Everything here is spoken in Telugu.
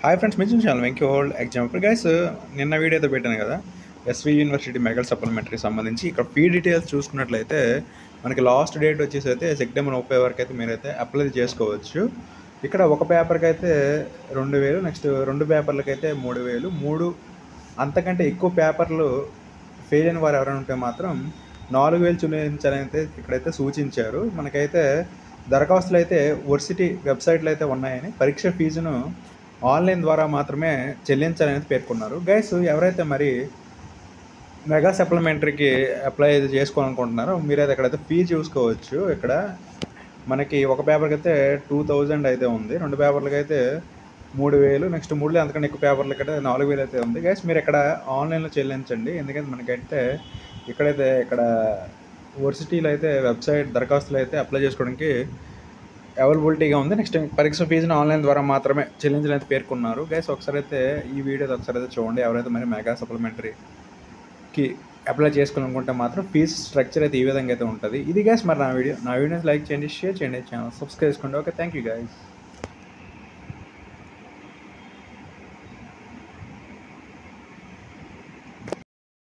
hi friends mention channel Venky hold example guys నిన్న వీడియో అయితే పెట్టాను కదా ఎస్వి యూనివర్సిటీ మెగల్ సప్లిమెంటరీ సంబంధించి ఇక్కడ ఫీ డీటెయిల్స్ చూసుకున్నట్లయితే మనకి లాస్ట్ డేట్ వచ్చేసి అయితే సెప్టెంబర్ ముప్పై వరకు అయితే మీరైతే అప్లై చేసుకోవచ్చు ఇక్కడ ఒక పేపర్కి అయితే రెండు వేలు నెక్స్ట్ రెండు పేపర్లకి అయితే మూడు వేలు మూడు అంతకంటే ఎక్కువ పేపర్లు ఫెయిల్ అయిన వారు ఎవరైనా ఉంటే మాత్రం నాలుగు వేలు చెల్లించాలని అయితే ఇక్కడైతే సూచించారు మనకైతే దరఖాస్తులు అయితే వర్సిటీ వెబ్సైట్లు అయితే ఉన్నాయని పరీక్ష ఫీజును ఆన్లైన్ ద్వారా మాత్రమే చెల్లించాలని పేర్కొన్నారు గైస్ ఎవరైతే మరి మెగా సప్లిమెంటరీకి అప్లై చేసుకోవాలనుకుంటున్నారో మీరైతే ఎక్కడైతే ఫీ చూసుకోవచ్చు ఇక్కడ మనకి ఒక పేపర్కి అయితే టూ థౌజండ్ అయితే ఉంది రెండు పేపర్లకి అయితే మూడు వేలు నెక్స్ట్ మూడు అంతకంటే ఎక్కువ పేపర్లకి అయితే నాలుగు వేలు అయితే ఉంది గైస్ మీరు ఇక్కడ ఆన్లైన్లో చెల్లించండి ఎందుకంటే మనకైతే ఇక్కడైతే ఇక్కడ వర్సిటీలో అయితే వెబ్సైట్ దరఖాస్తులు అయితే అప్లై చేసుకోవడానికి అవైలబిలిటీగా ఉంది నెక్స్ట్ పరీక్ష ఫీజుని ఆన్లైన్ ద్వారా మాత్రమే చెల్లించాలని పేర్కొన్నారు గైస్ ఒకసారి అయితే ఈ వీడియో ఒకసారి అయితే చూడండి ఎవరైతే మరి మెగా సప్లిమెంటరీకి అప్లై చేసుకోవాలనుకుంటే మాత్రం ఫీజ్ స్ట్రక్చర్ అయితే ఈ విధంగా అయితే ఉంటుంది ఇది గైస్ మరి నా వీడియో నా వీడియోస్ లైక్ చేయండి షేర్ చేయండి ఛానల్ సబ్స్క్రైబ్ చేసుకోండి ఓకే థ్యాంక్ యూ గైస్